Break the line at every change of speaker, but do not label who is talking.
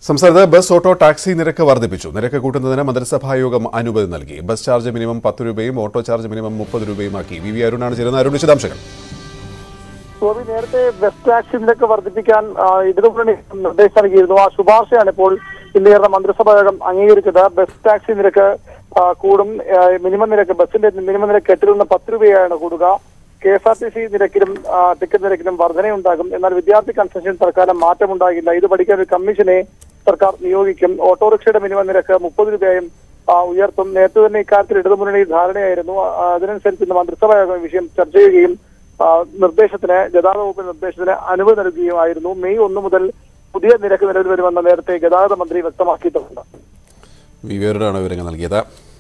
സംസ്ഥാനത്ത് bus auto taxi നിരക്ക് വർദ്ധിപ്പിച്ചു നിരക്ക് കൂട്ടുന്നതിന് മന്ത്രിസഭാ യോഗം അനുമതി നൽകി ബസ് ചാർജ് മിനിമം പത്ത് രൂപയും ഓട്ടോ ചാർജ് മിനിമം മുപ്പത് രൂപയുമാക്കി വി വി അരുണാണ് ചേരുന്ന അരുൺ വിശദാംശങ്ങൾ
ഗോപി നേരത്തെ ബസ് ടാക്സി നിരക്ക് വർദ്ധിപ്പിക്കാൻ ആ, ഇടതുമുന്നണി നിർദ്ദേശം നൽകിയിരുന്നു ആ ശുപാർശയാണ് ഇപ്പോൾ ഇന്ന് ചേർന്ന മന്ത്രിസഭാ യോഗം അംഗീകരിച്ചത് ബസ് ടാക്സി നിരക്ക് ആ, കൂടും ആ, മിനിമം നിരക്ക് ബസിന്റെ മിനിമം നിരക്ക് എട്ടിൽ നിന്ന് പത്ത് രൂപയാണ് കൂടുക K S R T C നിരക്കിലും ആ, ടിക്കറ്റ് നിരക്കിലും വർധനയുണ്ടാകും എന്നാൽ വിദ്യാർത്ഥി കൺസെഷൻ തൽക്കാലം മാറ്റമുണ്ടാകില്ല ഇത് പഠിക്കാൻ ഒരു കമ്മീഷനെ സർക്കാർ നിയോഗിക്കും ഓട്ടോറിക്ഷയുടെ മിനിമം നിരക്ക് മുപ്പത് രൂപയും ആ, ഉയർത്തും നേരത്തെ തന്നെ ഇക്കാര്യത്തിൽ ഇടതുമുന്നണി ധാരണയായിരുന്നു ആ, അതിനനുസരിച്ച് ഇന്ന് മന്ത്രിസഭാ യോഗം ഈ വിഷയം ചർച്ച ചെയ്യുകയും ആ, നിർദ്ദേശത്തിന് ഗതാഗത വകുപ്പ് നിർദ്ദേശത്തിന് അനുമതി നൽകുകയുമായിരുന്നു മെയ് ഒന്ന് മുതൽ പുതിയ നിരക്ക് നിലവിൽ വരുമെന്ന് നേരത്തെ ഗതാഗത മന്ത്രി വ്യക്തമാക്കിയിട്ടുണ്ട്
വി വി അരുണാണ് വിവരങ്ങൾ നൽകിയത്